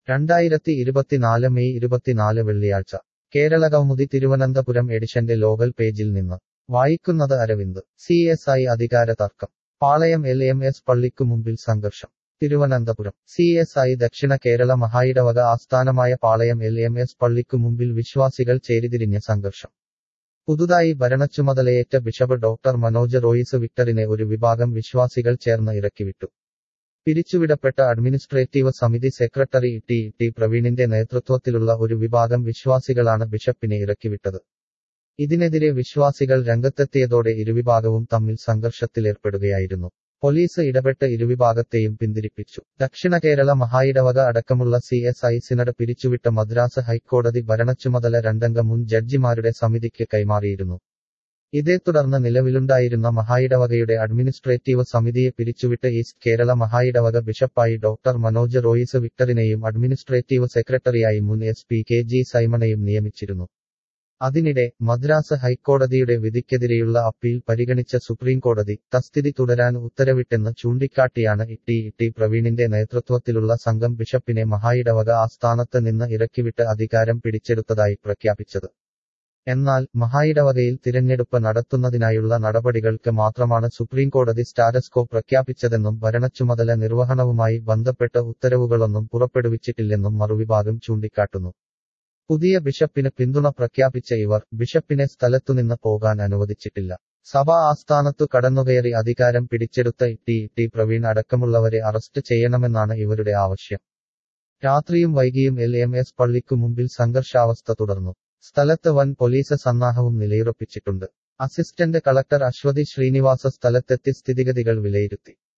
രണ്ടായിരത്തി ഇരുപത്തിനാല് മെയ് ഇരുപത്തിനാല് വെള്ളിയാഴ്ച കേരള കൗമുദി തിരുവനന്തപുരം എഡിഷന്റെ ലോകൽ പേജിൽ നിന്ന് വായിക്കുന്നത് അരവിന്ദ് സി എസ് ഐ അധികാര തർക്കം പാളയം എൽ എം എസ് പള്ളിക്കു മുമ്പിൽ സംഘർഷം തിരുവനന്തപുരം സി എസ് ഐ ദക്ഷിണ കേരള മഹായിടവക ആസ്ഥാനമായ പാളയം എൽ എം എസ് പള്ളിക്കു മുമ്പിൽ വിശ്വാസികൾ ചേരിതിരിഞ്ഞ സംഘർഷം പുതുതായി ഭരണച്ചുമതലയേറ്റ ബിഷപ്പ് ഡോക്ടർ മനോജ് റോയിസ് വിക്ടറിനെ ഒരു വിഭാഗം വിശ്വാസികൾ ചേർന്ന് ഇറക്കിവിട്ടു പിരിച്ചുവിടപ്പെട്ട അഡ്മിനിസ്ട്രേറ്റീവ് സമിതി സെക്രട്ടറി ടി ടി പ്രവീണിന്റെ നേതൃത്വത്തിലുള്ള ഒരു വിഭാഗം വിശ്വാസികളാണ് ബിഷപ്പിനെ ഇറക്കിവിട്ടത് ഇതിനെതിരെ വിശ്വാസികൾ രംഗത്തെത്തിയതോടെ ഇരുവിഭാഗവും തമ്മിൽ സംഘർഷത്തിലേർപ്പെടുകയായിരുന്നു പോലീസ് ഇടപെട്ട് ഇരുവിഭാഗത്തെയും പിന്തിരിപ്പിച്ചു ദക്ഷിണ കേരള മഹായിടവക അടക്കമുള്ള സി എസ് ഐ സിനഡ് പിരിച്ചുവിട്ട മദ്രാസ് ഹൈക്കോടതി ഭരണച്ചുമതല രണ്ടംഗ മുൻ ജഡ്ജിമാരുടെ സമിതിക്ക് കൈമാറിയിരുന്നു ഇതേ തുടർന്ന് നിലവിലുണ്ടായിരുന്ന മഹായിടവകയുടെ അഡ്മിനിസ്ട്രേറ്റീവ് സമിതിയെ പിരിച്ചുവിട്ട് ഈസ്റ്റ് കേരള മഹായിടവക ബിഷപ്പായി ഡോക്ടർ മനോജ് റോയിസ് വിക്ടറിനെയും അഡ്മിനിസ്ട്രേറ്റീവ് സെക്രട്ടറിയായി മുൻ എസ് പി കെ ജി സൈമണെയും നിയമിച്ചിരുന്നു അതിനിടെ മദ്രാസ് ഹൈക്കോടതിയുടെ വിധിക്കെതിരെയുള്ള അപ്പീൽ പരിഗണിച്ച സുപ്രീംകോടതി തസ്ഥിതി തുടരാൻ ഉത്തരവിട്ടെന്ന് ചൂണ്ടിക്കാട്ടിയാണ് ടി ടി പ്രവീണിന്റെ നേതൃത്വത്തിലുള്ള സംഘം ബിഷപ്പിനെ മഹായിടവക ആസ്ഥാനത്ത് നിന്ന് ഇറക്കിവിട്ട് അധികാരം പിടിച്ചെടുത്തതായി പ്രഖ്യാപിച്ചത് എന്നാൽ മഹായിടവകയിൽ തിരഞ്ഞെടുപ്പ് നടത്തുന്നതിനായുള്ള നടപടികൾക്ക് മാത്രമാണ് സുപ്രീംകോടതി സ്റ്റാറ്റസ്കോ പ്രഖ്യാപിച്ചതെന്നും ഭരണച്ചുമതല നിർവഹണവുമായി ബന്ധപ്പെട്ട ഉത്തരവുകളൊന്നും പുറപ്പെടുവിച്ചിട്ടില്ലെന്നും മറുവിഭാഗം ചൂണ്ടിക്കാട്ടുന്നു പുതിയ ബിഷപ്പിന് പിന്തുണ പ്രഖ്യാപിച്ച ഇവർ ബിഷപ്പിനെ സ്ഥലത്തുനിന്ന് പോകാൻ അനുവദിച്ചിട്ടില്ല സഭ ആസ്ഥാനത്തു കടന്നുകയറി അധികാരം പിടിച്ചെടുത്ത ടി ടി പ്രവീൺ അടക്കമുള്ളവരെ അറസ്റ്റ് ചെയ്യണമെന്നാണ് ഇവരുടെ ആവശ്യം രാത്രിയും വൈകിയും എൽ എം എസ് പള്ളിക്കു മുമ്പിൽ സംഘർഷാവസ്ഥ തുടർന്നു സ്ഥലത്ത് വൻ പോലീസ് സന്നാഹവും നിലയുറപ്പിച്ചിട്ടുണ്ട് അസിസ്റ്റന്റ് കളക്ടർ അശ്വതി ശ്രീനിവാസ സ്ഥലത്തെത്തി സ്ഥിതിഗതികൾ വിലയിരുത്തി